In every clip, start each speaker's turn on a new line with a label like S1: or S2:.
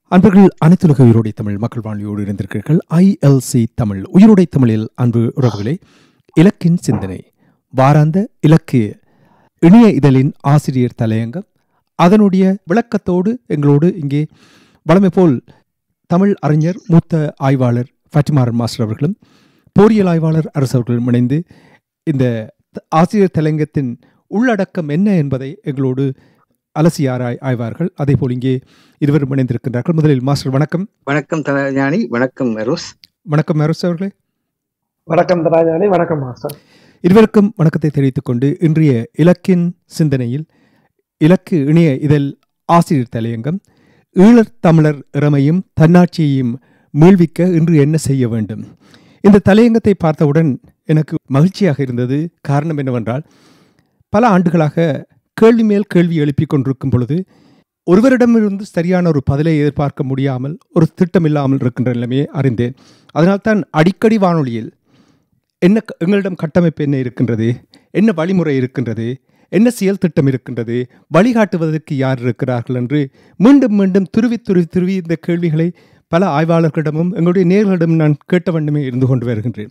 S1: அன்பர்கள் அனைத்துலக உயிரோடை தமிழ் மக்கள் வானொலியோடு இருந்திருக்கிறீர்கள் ஐஎல்சி தமிழ் உயிரோடை தமிழில் அன்பு உறவுகளே இலக்கின் சிந்தனை வாராந்த இலக்கு இணைய இதழின் ஆசிரியர் தலையங்கம் அதனுடைய விளக்கத்தோடு எங்களோடு இங்கே வளமை போல் தமிழ் அறிஞர் மூத்த ஆய்வாளர் ஃபட்டிமாறன் மாஸ்டர் அவர்களும் போரியல் ஆய்வாளர் அரசு அவர்களும் இணைந்து இந்த ஆசிரியர் தலையங்கத்தின் உள்ளடக்கம் என்ன என்பதை எங்களோடு அலசி ஆராய் ஆய்வார்கள் அதே போல் இங்கே இருவரும் இணைந்திருக்கின்றார்கள் முதலில் மாஸ்டர் வணக்கம்
S2: வணக்கம் தனஞானி வணக்கம் மெரோஸ்
S1: வணக்கம் அரசு அவர்களே
S3: வணக்கம் தராஜானி வணக்கம் மாஸ்டர்
S1: இருவருக்கும் வணக்கத்தை தெரிவித்துக் கொண்டு இன்றைய இலக்கின் சிந்தனையில் இலக்கு இணைய இதழ் ஆசிரியர் தலையங்கம் ஈழத் தமிழர் இறமையும் தன்னாட்சியையும் மீள்விக்க இன்று என்ன செய்ய வேண்டும் இந்த தலையங்கத்தை பார்த்தவுடன் எனக்கு மகிழ்ச்சியாக இருந்தது காரணம் என்னவென்றால் பல ஆண்டுகளாக கேள்வி மேல் கேள்வி எழுப்பிக் கொண்டிருக்கும் பொழுது ஒருவரிடமிருந்து சரியான ஒரு பதிலை எதிர்பார்க்க முடியாமல் ஒரு திட்டம் இல்லாமல் இருக்கின்ற நிலைமையை அறிந்தேன் அதனால்தான் அடிக்கடி வானொலியில் என்ன க- எங்களிடம் கட்டமைப்பு என்ன இருக்கின்றது என்ன வழிமுறை இருக்கின்றது என்ன செயல் திட்டம் இருக்கின்றது வழிகாட்டுவதற்கு யார் இருக்கிறார்கள் என்று மீண்டும் மீண்டும் துருவி துருவி துருவி இந்த கேள்விகளை பல ஆய்வாளர்களிடமும் எங்களுடைய நேர்களிடமும் நான் கேட்ட வண்ணமே இருந்து கொண்டு வருகின்றேன்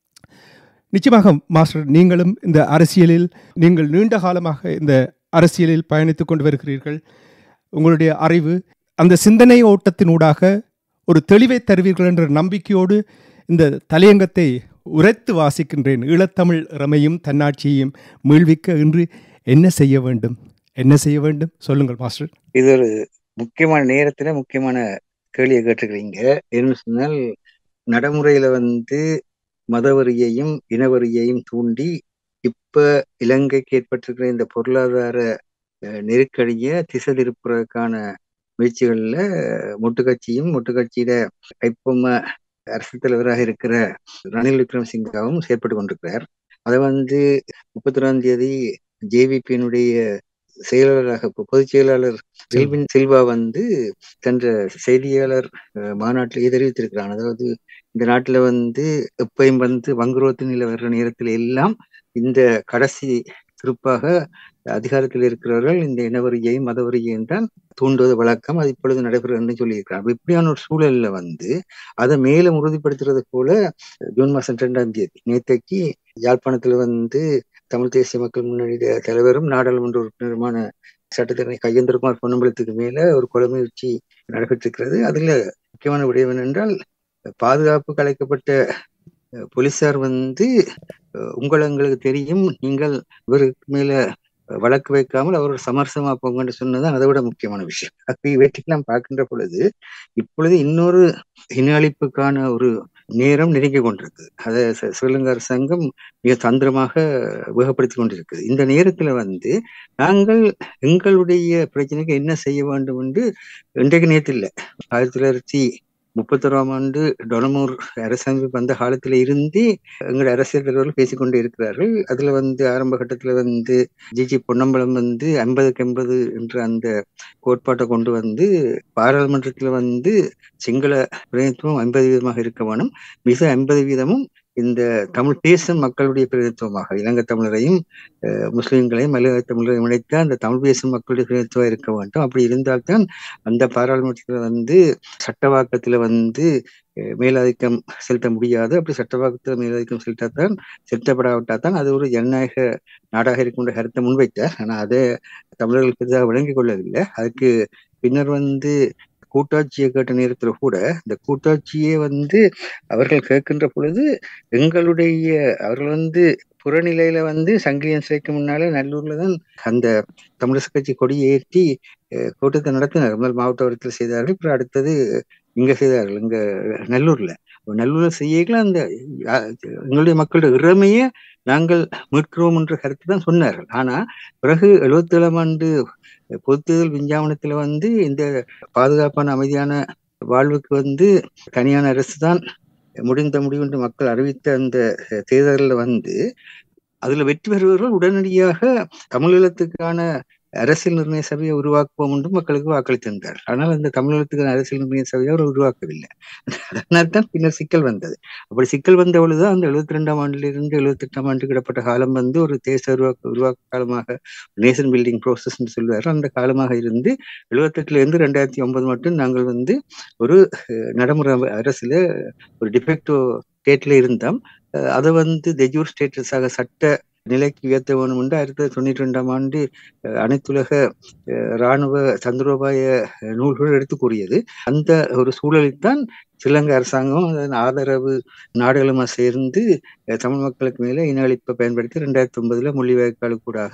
S1: நிச்சயமாக மாஸ்டர் நீங்களும் இந்த அரசியலில் நீங்கள் நீண்ட காலமாக இந்த அரசியலில் பயணித்துக் கொண்டு வருகிறீர்கள் உங்களுடைய அறிவு அந்த சிந்தனை ஓட்டத்தினூடாக ஒரு தெளிவை தருவீர்கள் என்ற நம்பிக்கையோடு இந்த தலையங்கத்தை உரைத்து வாசிக்கின்றேன் ஈழத்தமிழ் ரமையும் தன்னாட்சியையும் மீள்விக்க இன்று என்ன செய்ய வேண்டும் என்ன செய்ய வேண்டும் சொல்லுங்கள் மாஸ்டர்
S2: இது ஒரு முக்கியமான நேரத்துல முக்கியமான கேள்வியை கேட்டிருக்கிறீங்க என்ன சொன்னால் நடைமுறையில வந்து மதவரியையும் இனவரியையும் தூண்டி இப்ப இலங்கைக்கு ஏற்பட்டிருக்கிற இந்த பொருளாதார அஹ், நெருக்கடியை திசை திருப்புறதுக்கான முயற்சிகள்ல மொட்டுக்கட்சியும் மொட்டுக்கட்சியில கைப்பொம்ம அரசு தலைவராக இருக்கிற ரணில் விக்ரமசிங்காவும் செயற்பட்டு கொண்டிருக்கிறார் அதை வந்து முப்பத்தி ஒன்றாம் தேதி ஜேவிபியினுடைய செயலாளராக பொ- பொதுச் செயலாளர் செல்வின் சில்வா வந்து சென்ற செய்தியாளர் அஹ், மாநாட்டிலேயே தெரிவித்திருக்கிறான் அதாவது இந்த நாட்டுல வந்து எப்பயும் வந்து வங்குரோத்து நிலை வர்ற நேரத்துல எல்லாம் இந்த கடைசி திருப்பாக அதிகாரத்தில் இருக்கிறவர்கள் இந்த இனவரியையும் மதவரியையும் தான் தூண்டுவது வழக்கம் அது இப்பொழுது நடைபெறுகிறது சொல்லியிருக்கிறார் அப்ப இப்படியான ஒரு சூழல்ல வந்து அதை மேலும் உறுதிப்படுத்துறது போல ஜூன் மாசம் ரெண்டாம் தேதி நேத்தைக்கு யாழ்ப்பாணத்துல வந்து தமிழ் தேசிய மக்கள் முன்னணியுடைய தலைவரும் நாடாளுமன்ற உறுப்பினருமான சட்டத்தரணி கையேந்திரகுமார் பொன்னம்பலத்துக்கு மேல ஒரு கொலை முயற்சி நடைபெற்றிருக்கிறது அதுல முக்கியமான விடயம் என்னென்றால் பாதுகாப்பு கலைக்கப்பட்ட அஹ், போலீசார் வந்து அஹ், உங்கள் எங்களுக்கு தெரியும் நீங்கள் இவருக்கு மேல அஹ், வழக்கு வைக்காமல் அவர் சமரசமா போங்கன்னு சொன்னதுதான் அதை விட முக்கியமான விஷயம் அப்படி இவற்றையெல்லாம் பார்க்கின்ற பொழுது இப்பொழுது இன்னொரு இன அழிப்புக்கான ஒரு நேரம் நெருங்கி கொண்டிருக்கு அதை ச- ஸ்ரீலங்கா அரசாங்கம் மிக தந்திரமாக வேகப்படுத்தி கொண்டிருக்குது இந்த நேரத்துல வந்து நாங்கள் எங்களுடைய பிரச்சனைக்கு என்ன செய்ய வேண்டும் என்று இன்றைக்கு நேற்று இல்லை ஆயிரத்தி தொள்ளாயிரத்தி முப்பத்தொராம் ஆண்டு டொனமூர் அரசாங்கம் வந்த காலத்துல இருந்தே எங்களுடைய அரசியல் தலைவர்கள் பேசிக்கொண்டே இருக்கிறார்கள் அதுல வந்து ஆரம்ப கட்டத்துல வந்து ஜிஜி பொன்னம்பலம் வந்து ஐம்பதுக்கு எண்பது என்ற அந்த கோட்பாட்டை கொண்டு வந்து பாராளுமன்றத்துல வந்து சிங்கள பிரதிநிதித்துவம் ஐம்பது வீதமாக இருக்க வேணும் மிக ஐம்பது வீதமும் இந்த தமிழ் பேசும் மக்களுடைய பிரதிநிதித்துவமாக இலங்கை தமிழரையும் அஹ், முஸ்லிம்களையும் மலையாள தமிழரையும் இணைத்து அந்த தமிழ் பேசும் மக்களுடைய பிரதிநிதித்துவம் இருக்க வேண்டும் அப்படி இருந்தால்தான் அந்த பாராளுமன்றத்தில் வந்து சட்டவாக்கத்துல வந்து அஹ், மேலாதிக்கம் செலுத்த முடியாது அப்படி சட்டவாக்கத்தில் மேலாதிக்கம் செலுத்தாதான் செலுத்தப்படாவிட்டால் தான் அது ஒரு ஜனநாயக நாடாக இருக்கின்ற கருத்தை முன்வைத்தார் ஆனா அதை தமிழர்கள் பெரிதாக விளங்கிக் கொள்ளவில்லை அதுக்கு பின்னர் வந்து கூட்டாட்சியை கேட்ட நேரத்துல கூட இந்த கூட்டாட்சியே வந்து அவர்கள் கேட்கின்ற பொழுது எங்களுடைய அவர்கள் வந்து புறநிலையில வந்து சங்கிலியன் சிலைக்கு முன்னால நல்லூர்ல தான் அந்த தமிழரசு கட்சி கொடியை ஏற்றி அஹ், கூட்டத்தை நடத்தினார் முதல் மாவட்ட வட்டத்தில் செய்தார்கள் அப்புறம் அடுத்தது இங்க செய்தார்கள் இங்க நல்லூர்ல அப்ப நல்லூர்ல செய்யல அந்த அஹ், எங்களுடைய மக்களுடைய இறமையை நாங்கள் மீட்கிறோம் என்ற கருத்து தான் சொன்னார்கள் ஆனா பிறகு எழுபத்தி ஏழாம் ஆண்டு பொது தேர்தல் விஞ்ஞாபனத்துல வந்து இந்த பாதுகாப்பான அமைதியான வாழ்வுக்கு வந்து தனியான அரசு தான் முடிந்த முடிவு என்று மக்கள் அறிவித்த அந்த தேர்தலில் வந்து அதுல வெற்றி பெறுபவர்கள் உடனடியாக தமிழீழத்துக்கான அரசியல் நிர்ணய சபையை உருவாக்குவோம் என்று மக்களுக்கு வாக்களித்திருந்தார் ஆனால் அந்த தமிழகத்துக்கு அரசியல் நிர்ணய சபையை அவர் உருவாக்கவில்லை அதனால் தான் பின்னர் சிக்கல் வந்தது அப்படி சிக்கல் வந்த பொழுது அந்த எழுபத்தி ரெண்டாம் ஆண்டிலிருந்து எழுபத்தி எட்டாம் ஆண்டுக்கு இடப்பட்ட காலம் வந்து ஒரு தேச உருவாக்க உருவாக்க காலமாக நேஷன் பில்டிங் ப்ரோசஸ் என்று சொல்வார் அந்த காலமாக இருந்து எழுபத்தெட்டுல இருந்து ரெண்டாயிரத்தி ஒன்பது மட்டும் நாங்கள் வந்து ஒரு நடைமுறை அரசுல ஒரு டிஃபெக்டிவ் ஸ்டேட்ல இருந்தோம் அதை வந்து தெஜூர் ஸ்டேட்டஸாக சட்ட நிலைக்கு உயர்த்த வேணும் என்று ஆயிரத்தி தொள்ளாயிரத்தி தொண்ணூற்றி ரெண்டாம் ஆண்டு அனைத்துலக இராணுவ தந்திரோபாய நூல்கள் எடுத்து கூறியது அந்த ஒரு சூழலில் தான் ஸ்ரீலங்கா அரசாங்கம் அதன் ஆதரவு நாடுகளுமா சேர்ந்து தமிழ் மக்களுக்கு மேலே இன அழிப்பை பயன்படுத்தி ரெண்டாயிரத்தி ஒன்பதுல மொழிவாய்க்காலு கூடாக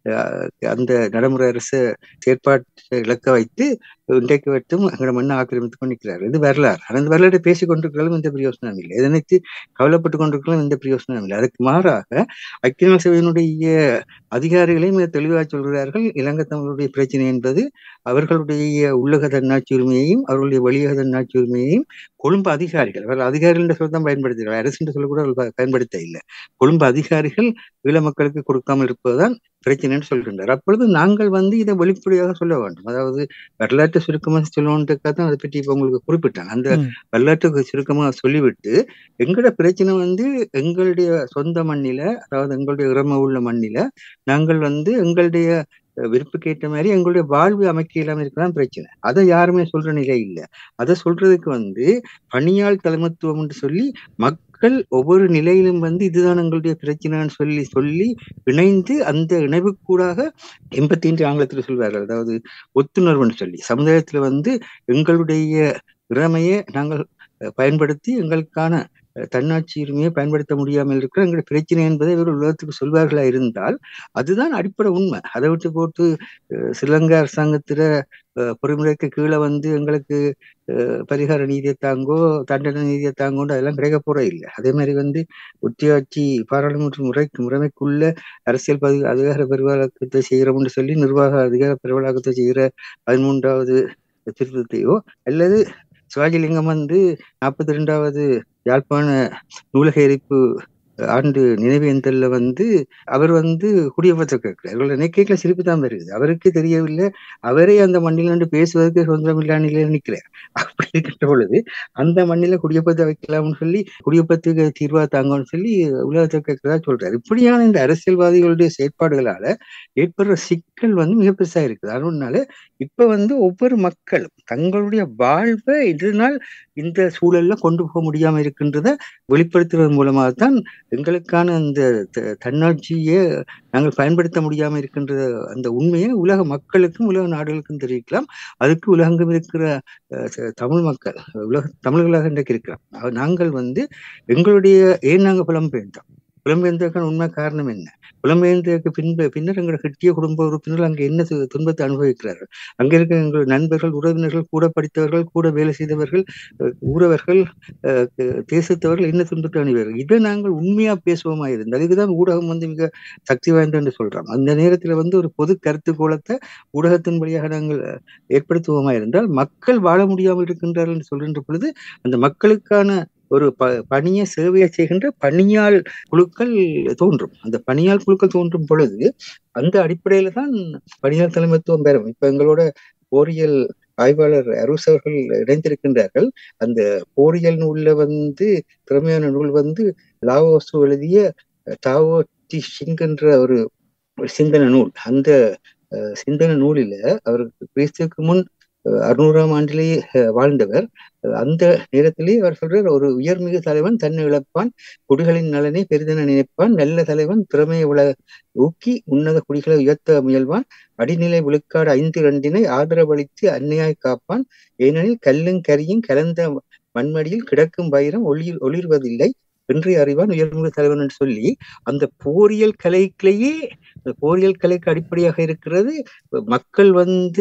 S2: அந்த நடைமுறை அரசு செயற்பாட்டை இலக்க வைத்து இன்றைக்கு வட்டும் எங்களோட மண்ணை ஆக்கிரமித்துக் கொண்டிருக்கிறார் இது வரலாறு அந்த வரலாற்றை பேசிக் கொண்டிருக்கலாம் எந்த பிரயோசனம் இல்லை இதை நினைத்து கவலைப்பட்டுக் கொண்டிருக்கலாம் எந்த பிரயோசனம் இல்லை அதுக்கு மாறாக ஐக்கிய சபையினுடைய அதிகாரிகளையும் மிக தெளிவாக சொல்கிறார்கள் இலங்கை தமிழுடைய பிரச்சனை என்பது அவர்களுடைய உள்ளக தன்னாட்சி உரிமையையும் அவர்களுடைய வெளியக தன்னாட்சி உரிமையையும் கொழும்பு அதிகாரிகள் அவர்கள் அதிகாரிகள் என்ற சொல்ல தான் பயன்படுத்துகிறார் அரசு என்று சொல்ல கூட அவர்கள் பயன்படுத்த இல்லை கொழும்பு அதிகாரிகள் ஈழ மக்களுக்கு கொடுக்காமல் இருப்பதுதான் பிரச்சனைன்னு சொல்கின்றார் அப்பொழுது நாங்கள் வந்து இதை வெளிப்படையாக சொல்ல வேண்டும் அதாவது வரலாற்று சுருக்கமாக சொல்லணுன்றதுக்காக தான் அதை பற்றி இப்போ உங்களுக்கு குறிப்பிட்டாங்க அந்த வரலாற்று சுருக்கமாக சொல்லிவிட்டு எங்களோட பிரச்சனை வந்து எங்களுடைய சொந்த மண்ணில அதாவது எங்களுடைய இறம உள்ள மண்ணில நாங்கள் வந்து எங்களுடைய விருப்புக்கேற்ற மாதிரி எங்களுடைய வாழ்வு அமைக்க இல்லாம இருக்கலாம் பிரச்சனை அதை யாருமே சொல்ற நிலை இல்லை அதை சொல்றதுக்கு வந்து பணியாள் தலைமத்துவம் என்று சொல்லி மக்கள் ஒவ்வொரு நிலையிலும் வந்து இதுதான் எங்களுடைய பிரச்சனைன்னு சொல்லி சொல்லி இணைந்து அந்த இணைவுக்கூடாக எண்பத்தி ஐந்து ஆங்கிலத்தில் சொல்வார்கள் அதாவது ஒத்துணர்வுன்னு சொல்லி சமுதாயத்துல வந்து எங்களுடைய இறமையை நாங்கள் பயன்படுத்தி எங்களுக்கான தன்னாட்சி உரிமையை பயன்படுத்த முடியாமல் இருக்கிற எங்களுடைய பிரச்சனை என்பதை இவர் உலகத்துக்கு சொல்வார்களா இருந்தால் அதுதான் அடிப்படை உண்மை அதை விட்டு போட்டு ஸ்ரீலங்கா அரசாங்கத்துல பொறிமுறைக்கு கீழே வந்து எங்களுக்கு பரிகார நீதியை தாங்கோ தண்டனை நீதியை தாங்கோண்டு அதெல்லாம் கிடைக்க போற இல்லை அதே மாதிரி வந்து ஒத்தியாட்சி பாராளுமன்ற முறைக்கு முறைமைக்குள்ள அரசியல் பதி அதிகார பெருவழக்கத்தை செய்கிறோம்னு சொல்லி நிர்வாக அதிகார பெருவழக்கத்தை செய்கிற பதிமூன்றாவது திருத்தத்தையோ அல்லது சிவாஜிலிங்கம் வந்து நாற்பத்தி ரெண்டாவது யாழ்ப்பாண நூலக எரிப்பு ஆண்டு நினைவேந்தல்ல வந்து அவர் வந்து குடியேற்ற கேட்கிறார் நினைக்கல சிரிப்பு தான் வருது அவருக்கு தெரியவில்லை அவரே அந்த மண்ணில் நின்று பேசுவதற்கு சுதந்திரம் இல்லா நிலையில நிற்கிறார் அப்படி இருக்கின்ற பொழுது அந்த மண்ணில குடியேற்றத்தை வைக்கலாம்னு சொல்லி குடியேற்றத்துக்கு தீர்வா தாங்கன்னு சொல்லி உலகத்தை கேட்கிறதா சொல்றாரு இப்படியான இந்த அரசியல்வாதிகளுடைய செயற்பாடுகளால ஏற்படுற சிக்கல் வந்து மிக பெருசா இருக்குது அதனால இப்ப வந்து ஒவ்வொரு மக்களும் தங்களுடைய வாழ்வை இதனால் இந்த சூழல்ல கொண்டு போக முடியாம இருக்கின்றத வெளிப்படுத்துவதன் மூலமாக தான் எங்களுக்கான அந்த தன்னாட்சியை நாங்கள் பயன்படுத்த முடியாம இருக்கின்ற அந்த உண்மையை உலக மக்களுக்கும் உலக நாடுகளுக்கும் தெரிவிக்கலாம் அதுக்கு உலகெங்கும் இருக்கிற தமிழ் மக்கள் உலக தமிழர்களாக இன்றைக்கு இருக்கிறோம் நாங்கள் வந்து எங்களுடைய ஏன் நாங்கள் புலம்பெயர்ந்தோம் புலம்பெயர்ந்ததற்கான உண்மை காரணம் என்ன புலம்பெயர்ந்ததற்கு பின்பு பின்னர் எங்களோட கிட்டிய குடும்ப உறுப்பினர்கள் அங்கே என்ன துன்பத்தை அனுபவிக்கிறார்கள் அங்க இருக்க எங்கள் நண்பர்கள் உறவினர்கள் கூட படித்தவர்கள் கூட வேலை செய்தவர்கள் ஊரவர்கள் தேசத்தவர்கள் என்ன துன்பத்தை அனுபவிக்கிறார்கள் இதை நாங்கள் உண்மையா பேசுவோமா இருந்தால் இதுதான் ஊடகம் வந்து மிக சக்தி வாய்ந்த என்று சொல்றோம் அந்த நேரத்துல வந்து ஒரு பொது கருத்து கோலத்தை ஊடகத்தின் வழியாக நாங்கள் ஏற்படுத்துவோமா இருந்தால் மக்கள் வாழ முடியாமல் இருக்கின்றார்கள் என்று சொல்கின்ற பொழுது அந்த மக்களுக்கான ஒரு ப பணிய சேவையை செய்கின்ற பணியாள் குழுக்கள் தோன்றும் அந்த பணியாள் குழுக்கள் தோன்றும் பொழுது அந்த அடிப்படையில தான் பணியாள் தலைமைத்துவம் பெறும் இப்ப எங்களோட போரியல் ஆய்வாளர் அரூஸ் அவர்கள் இணைந்திருக்கின்றார்கள் அந்த போரியல் நூல்ல வந்து திறமையான நூல் வந்து லாவோசு எழுதிய டாவோ டி ஷிங் என்ற ஒரு சிந்தனை நூல் அந்த சிந்தனை நூலில அவருக்கு கிறிஸ்துக்கு முன் அறுநூறாம் ஆண்டிலேயே வாழ்ந்தவர் அந்த நேரத்திலேயே அவர் சொல்றார் ஒரு உயர்மிகு தலைவன் தன்னை இழப்பான் குடிகளின் நலனை பெரிதென நினைப்பான் நல்ல தலைவன் திறமையை உல ஊக்கி உன்னத குடிகளை உயர்த்த முயல்வான் அடிநிலை விழுக்காடு ஐந்து ரெண்டினை ஆதரவளித்து அன்னையாய் காப்பான் ஏனெனில் கல்லும் கரியும் கலந்த மண்மடியில் கிடக்கும் வைரம் ஒளிர் ஒளிர்வதில்லை என்று அறிவான் உயர்மிகு தலைவன் என்று சொல்லி அந்த போரியல் கலைக்கிலேயே போரியல் கலைக்கு அடிப்படையாக இருக்கிறது மக்கள் வந்து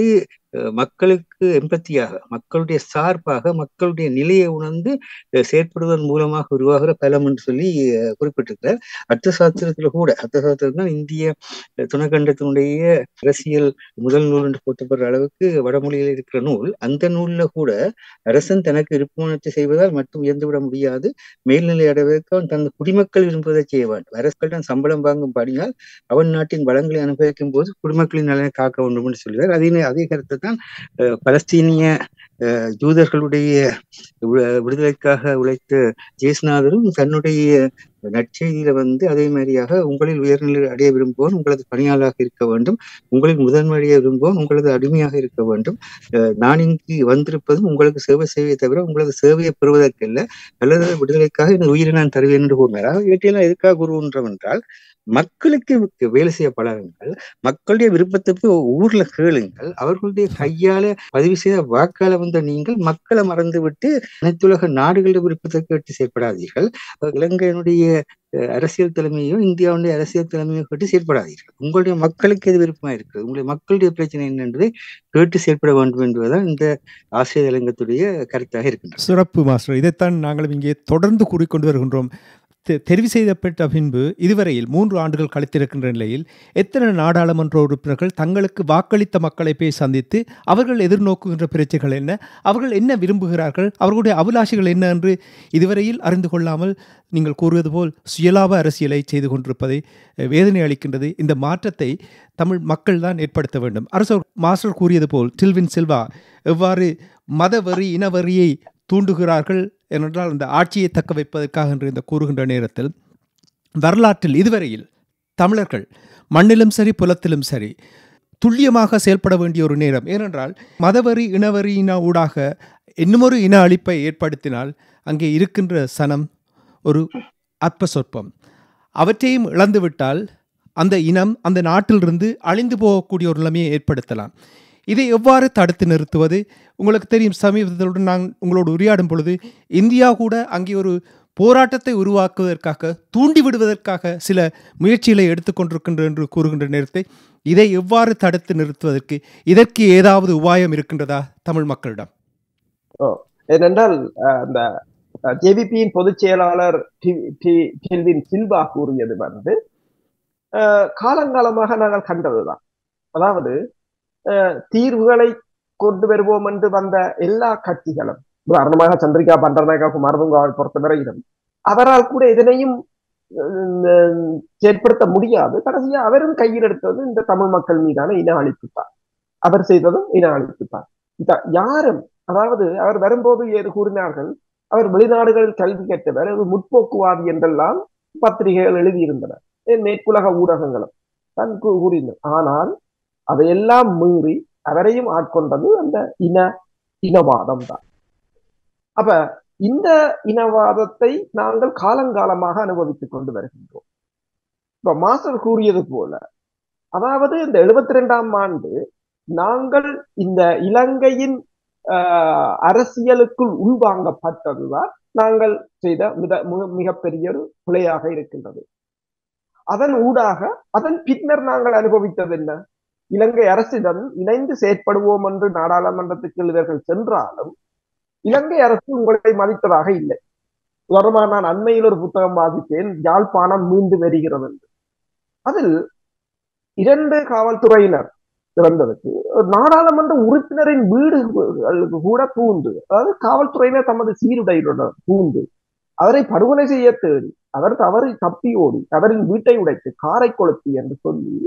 S2: மக்களுக்கு எம்பத்தியாக மக்களுடைய சார்பாக மக்களுடைய நிலையை உணர்ந்து செயற்படுவதன் மூலமாக உருவாகிற பலம் என்று சொல்லி குறிப்பிட்டிருக்கிறார் அர்த்த சாஸ்திரத்துல கூட அர்த்த சாஸ்திரம் தான் இந்திய துணைக்கண்டத்தினுடைய அரசியல் முதல் நூல் என்று போற்றப்படுற அளவுக்கு வடமொழியில் இருக்கிற நூல் அந்த நூல்ல கூட அரசன் தனக்கு விருப்பமானத்தை செய்வதால் மட்டும் உயர்ந்துவிட முடியாது மேல்நிலை அடைவதற்கு அவன் தன் குடிமக்கள் விரும்புவதை செய்ய வேண்டும் அரசுகளிடம் சம்பளம் வாங்கும் படியால் அவன் நாட்டின் வளங்களை அனுபவிக்கும் போது குடிமக்களின் நலனை காக்க வேண்டும் என்று சொல்கிறார் அதே அதே கருத்தை தான் பலஸ்தீனிய யூதர்களுடைய விடுதலைக்காக உழைத்த ஜெயஸ்நாதரும் தன்னுடைய நற்செய்தியில வந்து அதே மாதிரியாக உங்களில் உயர்நிலை அடைய விரும்புவோன் உங்களது பணியாளராக இருக்க வேண்டும் உங்களில் முதன்மை அடைய விரும்புவோன் உங்களது அடிமையாக இருக்க வேண்டும் நான் இங்கு வந்திருப்பதும் உங்களுக்கு சேவை செய்வதை தவிர உங்களது சேவையை பெறுவதற்கல்ல அல்லது விடுதலைக்காக இந்த உயிரை நான் தருவேன் என்று கூறினார் இவற்றையெல்லாம் எதுக்காக கூறுகின்றோம் என்றால் மக்களுக்கு வேலை செய்ய பழகுங்கள் மக்களுடைய விருப்பத்துக்கு ஊர்ல கேளுங்கள் அவர்களுடைய கையால பதிவு செய்த வாக்கால வந்த நீங்கள் மக்களை மறந்துவிட்டு அனைத்துலக நாடுகளுடைய விருப்பத்தை கேட்டு செயற்படாதீர்கள் இலங்கையினுடைய அரசியல் தலைமையோ இந்தியாவுடைய அரசியல் தலைமையோ கேட்டு செயற்படாதீர்கள் உங்களுடைய மக்களுக்கு எது விருப்பமா இருக்கிறது உங்களுடைய மக்களுடைய பிரச்சனை என்ன என்பதை கேட்டு செயற்பட வேண்டும் என்பதுதான் இந்த ஆசிரியர் தலைங்கத்துடைய கருத்தாக இருக்கின்றது
S1: சிறப்பு மாஸ்டர் இதைத்தான் நாங்களும் இங்கே தொடர்ந்து கூறிக்கொண்டு வருகின்றோம் தெரிவு செய்யப்பட்ட பின்பு இதுவரையில் மூன்று ஆண்டுகள் கழித்திருக்கின்ற நிலையில் எத்தனை நாடாளுமன்ற உறுப்பினர்கள் தங்களுக்கு வாக்களித்த மக்களை போய் சந்தித்து அவர்கள் எதிர்நோக்குகின்ற பிரச்சனைகள் என்ன அவர்கள் என்ன விரும்புகிறார்கள் அவர்களுடைய அபிலாஷைகள் என்ன என்று இதுவரையில் அறிந்து கொள்ளாமல் நீங்கள் கூறுவது போல் சுயலாப அரசியலை செய்து கொண்டிருப்பதை வேதனை அளிக்கின்றது இந்த மாற்றத்தை தமிழ் மக்கள் தான் ஏற்படுத்த வேண்டும் அரசு மாஸ்டர் கூறியது போல் டில்வின் சில்வா எவ்வாறு மதவரி இனவரியை தூண்டுகிறார்கள் ஏனென்றால் அந்த ஆட்சியை தக்க வைப்பதற்காக என்று இந்த கூறுகின்ற நேரத்தில் வரலாற்றில் இதுவரையில் தமிழர்கள் மண்ணிலும் சரி புலத்திலும் சரி துல்லியமாக செயல்பட வேண்டிய ஒரு நேரம் ஏனென்றால் மதவரி இனவரியின ஊடாக இன்னுமொரு இன அழிப்பை ஏற்படுத்தினால் அங்கே இருக்கின்ற சனம் ஒரு அற்ப சொற்பம் அவற்றையும் இழந்துவிட்டால் அந்த இனம் அந்த நாட்டிலிருந்து அழிந்து போகக்கூடிய ஒரு நிலைமையை ஏற்படுத்தலாம் இதை எவ்வாறு தடுத்து நிறுத்துவது உங்களுக்கு தெரியும் சமீபத்துடன் நான் உங்களோடு உரையாடும் பொழுது இந்தியா கூட அங்கே ஒரு போராட்டத்தை உருவாக்குவதற்காக தூண்டி விடுவதற்காக சில முயற்சிகளை எடுத்துக்கொண்டிருக்கின்ற என்று கூறுகின்ற நேரத்தை இதை எவ்வாறு தடுத்து நிறுத்துவதற்கு இதற்கு ஏதாவது உபாயம் இருக்கின்றதா தமிழ் மக்களிடம்
S3: ஏனென்றால் அந்த ஜேபிபியின் பொதுச் செயலாளர் டில்வின் சில்வா கூறியது வந்து காலங்காலமாக நாங்கள் கண்டதுதான் அதாவது தீர்வுகளை கொண்டு வருவோம் என்று வந்த எல்லா கட்சிகளும் உதாரணமாக சந்திரிகா பண்டர்நாயகா குமாரதுங்காவை பொறுத்தவரையிலும் அவரால் கூட இதனையும் செயற்படுத்த முடியாது கடைசியா அவரும் கையில் எடுத்தது இந்த தமிழ் மக்கள் மீதான இன அழிப்பு தான் அவர் செய்ததும் இன அழிப்பு தான் யாரும் அதாவது அவர் வரும்போது ஏது கூறினார்கள் அவர் வெளிநாடுகளில் கல்வி கற்றவர் முற்போக்குவாதி என்றெல்லாம் பத்திரிகைகள் எழுதியிருந்தன மேற்குலக ஊடகங்களும் தான் கூறினார் ஆனால் அதையெல்லாம் மீறி அவரையும் ஆட்கொண்டது அந்த இன இனவாதம் தான் அப்ப இந்த இனவாதத்தை நாங்கள் காலங்காலமாக அனுபவித்துக் கொண்டு வருகின்றோம் இப்ப மாஸ்டர் கூறியது போல அதாவது இந்த எழுபத்தி ரெண்டாம் ஆண்டு நாங்கள் இந்த இலங்கையின் அரசியலுக்குள் உள்வாங்கப்பட்டதுதான் நாங்கள் செய்த மிக மிகப்பெரிய ஒரு பிழையாக இருக்கின்றது அதன் ஊடாக அதன் பின்னர் நாங்கள் அனுபவித்தது என்ன இலங்கை அரசிடம் இணைந்து செயற்படுவோம் என்று நாடாளுமன்றத்துக்கு இவர்கள் சென்றாலும் இலங்கை அரசு உங்களை மதித்ததாக இல்லை உதாரணமாக நான் அண்மையில் ஒரு புத்தகம் வாசித்தேன் யாழ்ப்பாணம் மீண்டு வருகிறது என்று அதில் இரண்டு காவல்துறையினர் இறந்ததுக்கு நாடாளுமன்ற உறுப்பினரின் வீடுகளுக்கு கூட பூந்து அதாவது காவல்துறையினர் தமது சீருடையுடன் பூந்து அவரை படுகொலை செய்ய தேடி அவர் தவறி தப்பி ஓடி அவரின் வீட்டை உடைத்து காரை கொளுத்தி என்று சொல்லி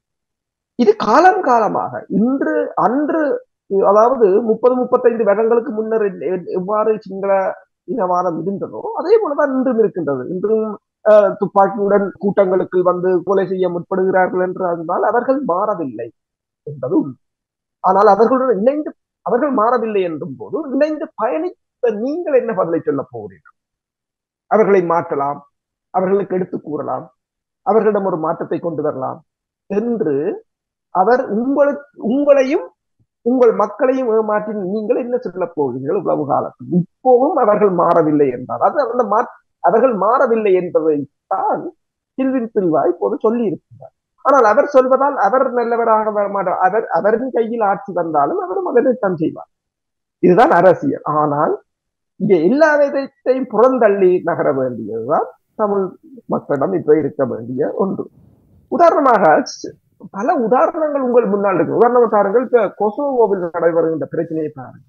S3: இது காலம் காலமாக இன்று அன்று அதாவது முப்பது முப்பத்தைந்து வருடங்களுக்கு முன்னர் எவ்வாறு சிங்கள இனவாதம் இருந்ததோ அதே போலதான் இன்றும் இருக்கின்றது இன்றும் துப்பாக்கியுடன் கூட்டங்களுக்கு வந்து கொலை செய்ய முற்படுகிறார்கள் என்று இருந்தால் அவர்கள் மாறவில்லை என்பது ஆனால் அவர்களுடன் இணைந்து அவர்கள் மாறவில்லை என்றும் போது இணைந்து பயணித்த நீங்கள் என்ன பதிலை சொல்ல போகிறீர்கள் அவர்களை மாற்றலாம் அவர்களுக்கு எடுத்து கூறலாம் அவர்களிடம் ஒரு மாற்றத்தை கொண்டு வரலாம் என்று அவர் உங்களுக்கு உங்களையும் உங்கள் மக்களையும் ஏமாற்றி நீங்கள் என்ன சொல்ல போகிறீர்கள் உளவு காலத்தில் இப்போவும் அவர்கள் மாறவில்லை என்றால் அது அந்த மா அவர்கள் மாறவில்லை என்பதை தான் சில்வின் சில்வா இப்போது சொல்லி இருக்கிறார் ஆனால் அவர் சொல்வதால் அவர் நல்லவராக வர மாட்டார் அவர் அவரின் கையில் ஆட்சி வந்தாலும் அவரும் அதனைத்தான் செய்வார் இதுதான் அரசியல் ஆனால் இங்க எல்லா விதத்தையும் புறந்தள்ளி நகர வேண்டியதுதான் தமிழ் மக்களிடம் இப்ப இருக்க வேண்டிய ஒன்று உதாரணமாக ஸ்- பல உதாரணங்கள் உங்கள் முன்னால் இருக்கு உதாரணம் பாருங்கள் இப்ப கொசோவோவில் நடைபெறுகின்ற பிரச்சனையை பாருங்க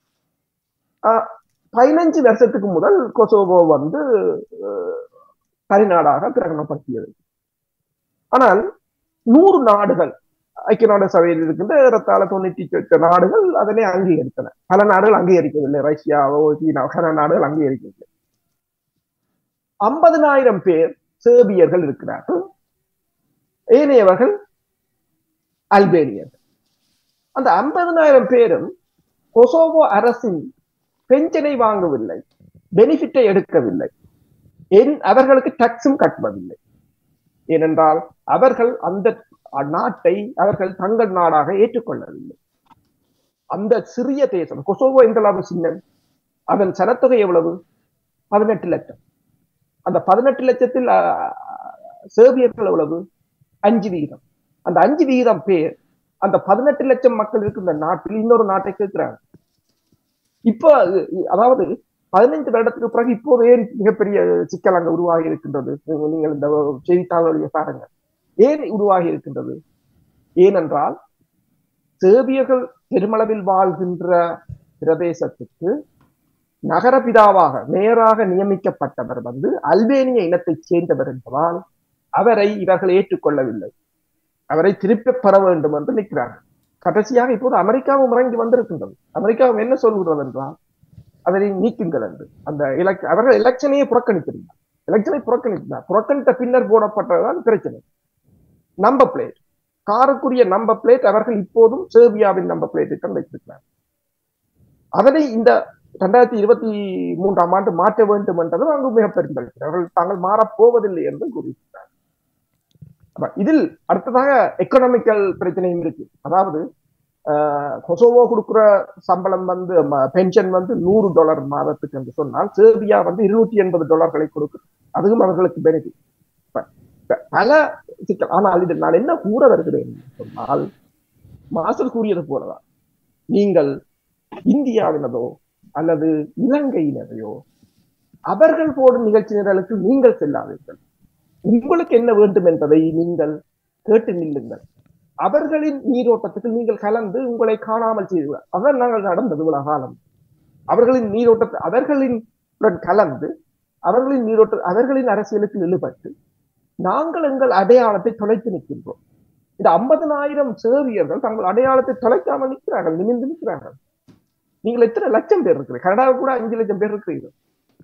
S3: ஆஹ், பதினஞ்சு வருஷத்துக்கு முதல் கொசோவோ வந்து அஹ், தனிநாடாக பிரகடனப்படுத்தியது ஆனால் நூறு நாடுகள் ஐக்கிய நாடு சபையில் இருக்கின்ற ஏறத்தாழ தொண்ணூற்றி எட்டு நாடுகள் அதனை அங்கீகரித்தன பல நாடுகள் அங்கீகரிக்கவில்லை ரஷ்யாவோ சீனா பல நாடுகள் அங்கீகரிக்கவில்லை ஐம்பதனாயிரம் பேர் சேர்பியர்கள் இருக்கிறார்கள் ஏனையவர்கள் அல்பேனியர்கள் அந்த ஐம்பதனாயிரம் பேரும் கொசோவோ அரசின் பென்ஷனை வாங்கவில்லை பெனிஃபிட்டை எடுக்கவில்லை என் அவர்களுக்கு டாக்ஸும் கட்டுவதில்லை ஏனென்றால் அவர்கள் அந்த நாட்டை அவர்கள் தங்கள் நாடாக ஏற்றுக்கொள்ளவில்லை அந்த சிறிய தேசம் கொசோவோ எந்த அளவு சின்னம் அதன் சனத்தொகை எவ்வளவு பதினெட்டு லட்சம் அந்த பதினெட்டு லட்சத்தில் அஹ், சேர்பியர்கள் எவ்வளவு அஞ்சு வீதம் அந்த அஞ்சு வீதம் பேர் அந்த பதினெட்டு லட்சம் மக்கள் இருக்கின்ற நாட்டில் இன்னொரு நாட்டை கேட்கிறாங்க இப்போ அஹ், அதாவது பதினைந்து வருடத்துக்கு பிறகு இப்போது ஏன் மிகப்பெரிய சிக்கல் அங்க உருவாகி இருக்கின்றது நீங்கள் இந்த செய்தித்தாள்களுடைய பாருங்க ஏன் உருவாகி இருக்கின்றது ஏனென்றால் சேபியர்கள் பெருமளவில் வாழ்கின்ற பிரதேசத்துக்கு நகரபிதாவாக நேராக நியமிக்கப்பட்டவர் வந்து அல்பேனிய இனத்தைச் சேர்ந்தவர் என்பதால் அவரை இவர்கள் ஏற்றுக்கொள்ளவில்லை அவரை திருப்பி பெற வேண்டும் என்று நிற்கிறார்கள் கடைசியாக இப்போது அமெரிக்காவும் இறங்கி வந்திருக்கின்றது அமெரிக்காவும் என்ன சொல்கிறது என்றால் அதனை நீக்குங்கள் என்று அந்த எலக் அவர்கள் எலெக்ஷனையே புறக்கணித்திருந்தார் எலெக்ஷனை புறக்கணித்தார் புறக்கணித்த பின்னர் போடப்பட்டதுதான் பிரச்சனை நம்பர் பிளேட் காருக்குரிய நம்பர் பிளேட் அவர்கள் இப்போதும் சேர்பியாவின் நம்பர் பிளேட்டை தான் வைத்திருக்கிறார் அதனை இந்த இரண்டாயிரத்தி இருபத்தி மூன்றாம் ஆண்டு மாற்ற வேண்டும் என்றதும் அங்கு மிக பெருந்தளிப்பு அவர்கள் தாங்கள் மாறப் போவதில்லை என்று கூறியிருக்கிறார் அப்ப இதில் அடுத்ததாக எக்கனாமிக்கல் பிரச்சனையும் இருக்கு அதாவது ஆஹ், கொசோவோ கொடுக்குற சம்பளம் வந்து பென்ஷன் வந்து நூறு டாலர் மாதத்துக்கு என்று சொன்னால் சேர்பியா வந்து இருநூற்றி எண்பது டாலர்களை கொடுக்கும் அதுவும் அவர்களுக்கு பெனிஃபிட் பல சிக்கல் ஆனால் இதில் நான் என்ன கூற வருகிறேன் என்று சொன்னால் மாஸ்டர் கூறியது போலதான் நீங்கள் இந்தியாவினதோ அல்லது இலங்கையினரையோ அவர்கள் போடும் நிகழ்ச்சி நிரலுக்கு நீங்கள் செல்லாதீர்கள் உங்களுக்கு என்ன வேண்டும் என்பதை நீங்கள் கேட்டு நில்லுங்கள் அவர்களின் நீரோட்டத்துக்கு நீங்கள் கலந்து உங்களை காணாமல் செய்துவிட அதான் நாங்கள் நடந்தது இவ்வளவு காலம் அவர்களின் நீரோட்டத்தை அவர்களின் உடன் கலந்து அவர்களின் நீரோட்ட அவர்களின் அரசியலுக்கு இழுபட்டு நாங்கள் எங்கள் அடையாளத்தை தொலைத்து நிற்கின்றோம் இந்த ஐம்பதனாயிரம் சேவியர்கள் தங்கள் அடையாளத்தை தொலைக்காமல் நிற்கிறார்கள் நிமிர்ந்து நிற்கிறார்கள் நீங்கள் எத்தனை லட்சம் பேர் இருக்கிறீர்கள் கனடாவில் கூட அஞ்சு லட்சம் பேர் இருக்கிறீர்கள்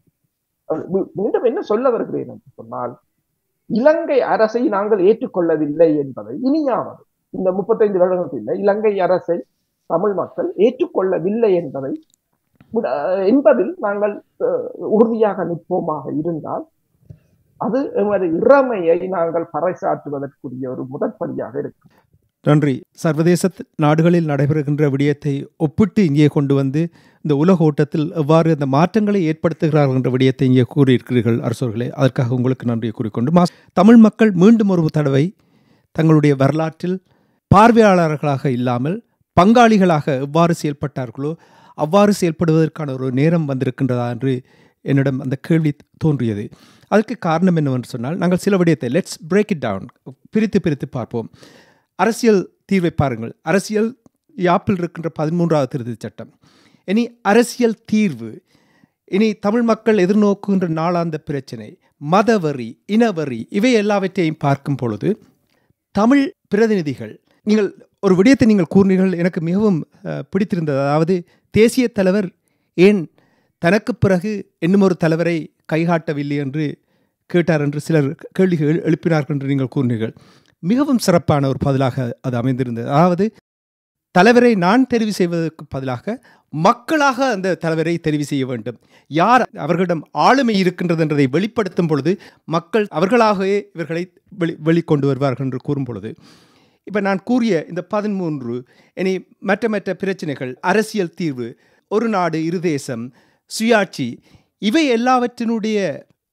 S3: அவர் மீ- மீண்டும் என்ன சொல்ல வருகிறேன் என்று சொன்னால் இலங்கை அரசை நாங்கள் ஏற்றுக்கொள்ளவில்லை என்பதை இனியாவது இந்த முப்பத்தைந்து வருடங்களுக்கு இல்லை இலங்கை அரசை தமிழ் மக்கள் ஏற்றுக்கொள்ளவில்லை என்பதை முட- என்பதில் நாங்கள் அஹ், உறுதியாக நிற்போமாக இருந்தால் அது எமது இறமையை நாங்கள் பறைசாற்றுவதற்குரிய ஒரு முதற்படியாக இருக்கும்
S1: நன்றி சர்வதேச நாடுகளில் நடைபெறுகின்ற விடயத்தை ஒப்பிட்டு இங்கே கொண்டு வந்து இந்த உலக ஓட்டத்தில் எவ்வாறு அந்த மாற்றங்களை ஏற்படுத்துகிறார்கள் என்ற விடயத்தை இங்கே கூறியிருக்கிறீர்கள் அரசர்களே அதற்காக உங்களுக்கு நன்றியை கூறிக்கொண்டு மாஸ் தமிழ் மக்கள் மீண்டும் ஒரு தடவை தங்களுடைய வரலாற்றில் பார்வையாளர்களாக இல்லாமல் பங்காளிகளாக எவ்வாறு செயல்பட்டார்களோ அவ்வாறு செயல்படுவதற்கான ஒரு நேரம் வந்திருக்கின்றதா என்று என்னிடம் அந்த கேள்வி தோன்றியது அதற்கு காரணம் என்னவென்று சொன்னால் நாங்கள் சில விடயத்தை லெட்ஸ் பிரேக் இட் டவுன் பிரித்து பிரித்து பார்ப்போம் அரசியல் தீர்வை பாருங்கள் அரசியல் யாப்பில் இருக்கின்ற பதிமூன்றாவது திருத்தச் சட்டம் இனி அரசியல் தீர்வு இனி தமிழ் மக்கள் எதிர்நோக்குகின்ற நாளாந்த பிரச்சனை மதவரி இனவரி இவை எல்லாவற்றையும் பார்க்கும் பொழுது தமிழ் பிரதிநிதிகள் நீங்கள் ஒரு விடயத்தை நீங்கள் கூறினீர்கள் எனக்கு மிகவும் அஹ், பிடித்திருந்தது அதாவது தேசிய தலைவர் ஏன் தனக்கு பிறகு இன்னும் ஒரு தலைவரை கைகாட்டவில்லை என்று கேட்டார் என்று சிலர் கேள்விகள் எழு- எழுப்பினார்கள் என்று நீங்கள் கூறினீர்கள் மிகவும் சிறப்பான ஒரு பதிலாக அது அமைந்திருந்தது அதாவது தலைவரை நான் தெரிவு செய்வதற்கு பதிலாக மக்களாக அந்த தலைவரை தெரிவு செய்ய வேண்டும் யார் அவர்களிடம் ஆளுமை இருக்கின்றது என்றதை வெளிப்படுத்தும் பொழுது மக்கள் அவர்களாகவே இவர்களை வெளி வெளிக்கொண்டு வருவார்கள் என்று கூறும் பொழுது இப்போ நான் கூறிய இந்த பதிமூன்று இனி மற்ற மற்ற பிரச்சனைகள் அரசியல் தீர்வு ஒரு நாடு இரு தேசம் சுயாட்சி இவை எல்லாவற்றினுடைய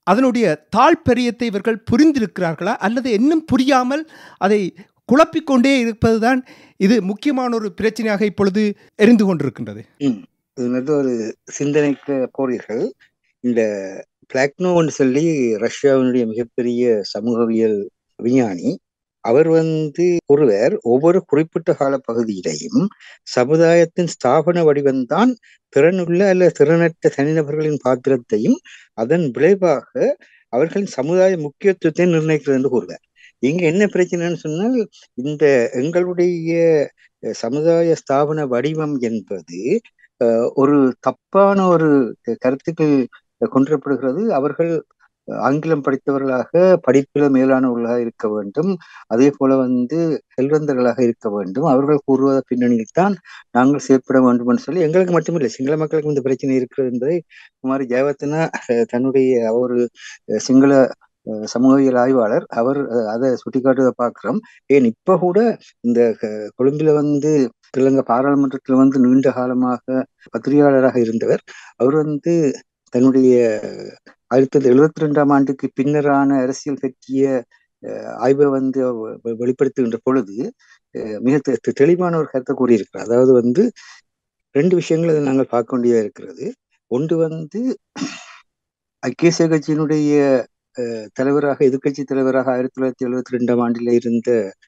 S1: அதனுடைய தாழ்பெரியத்தை இவர்கள் புரிந்திருக்கிறார்களா அல்லது இன்னும் புரியாமல் அதை குழப்பிக்கொண்டே இருப்பதுதான் இது முக்கியமான ஒரு பிரச்சனையாக இப்பொழுது எரிந்து கொண்டிருக்கின்றது
S2: இது வந்து ஒரு சிந்தனைக்கு போறீர்கள் இந்த பிளாக்னோன்னு சொல்லி ரஷ்யாவினுடைய மிகப்பெரிய சமூகவியல் விஞ்ஞானி அவர் வந்து ஒருவர் ஒவ்வொரு குறிப்பிட்ட கால பகுதியிலையும் சமுதாயத்தின் ஸ்தாபன வடிவம்தான் திறனுள்ள அல்ல திறனற்ற தனிநபர்களின் பாத்திரத்தையும் அதன் விளைவாக அவர்களின் சமுதாய முக்கியத்துவத்தை நிர்ணயிக்கிறது என்று கூறுவார் இங்க என்ன பிரச்சனைன்னு சொன்னால் இந்த எங்களுடைய சமுதாய ஸ்தாபன வடிவம் என்பது ஒரு தப்பான ஒரு கருத்துக்கள் கொன்றப்படுகிறது அவர்கள் ஆங்கிலம் படித்தவர்களாக படிப்பில மேலானவர்களாக இருக்க வேண்டும் அதே போல வந்து செல்வந்தர்களாக இருக்க வேண்டும் அவர்கள் கூறுவத பின்னணியில் தான் நாங்கள் செயற்பட வேண்டும் என்று சொல்லி எங்களுக்கு மட்டுமில்லை சிங்கள மக்களுக்கு இந்த பிரச்சனை இருக்கிறது என்பதை குமாரி ஜெயவர்த்தனா தன்னுடைய ஒரு சிங்கள சமூகவியல் ஆய்வாளர் அவர் அதை சுட்டிக்காட்டுவதை பார்க்கிறோம் ஏன் இப்ப கூட இந்த கொழும்புல வந்து இலங்கை பாராளுமன்றத்தில் வந்து நீண்ட காலமாக பத்திரிகையாளராக இருந்தவர் அவர் வந்து தன்னுடைய ஆயிரத்தி தொள்ளாயிரத்தி எழுபத்தி ரெண்டாம் ஆண்டுக்கு பின்னரான அரசியல் பற்றிய ஆய்வை வந்து வெளிப்படுத்துகின்ற பொழுது மிக தெளிவான ஒரு கருத்தை கூறியிருக்கிறார் அதாவது வந்து ரெண்டு விஷயங்கள் அதை நாங்கள் பார்க்க வேண்டியதா இருக்கிறது ஒன்று வந்து ஐக்கிய கட்சியினுடைய தலைவராக எதிர்கட்சி தலைவராக ஆயிரத்தி தொள்ளாயிரத்தி எழுபத்தி ரெண்டாம் ஆண்டில் இருந்த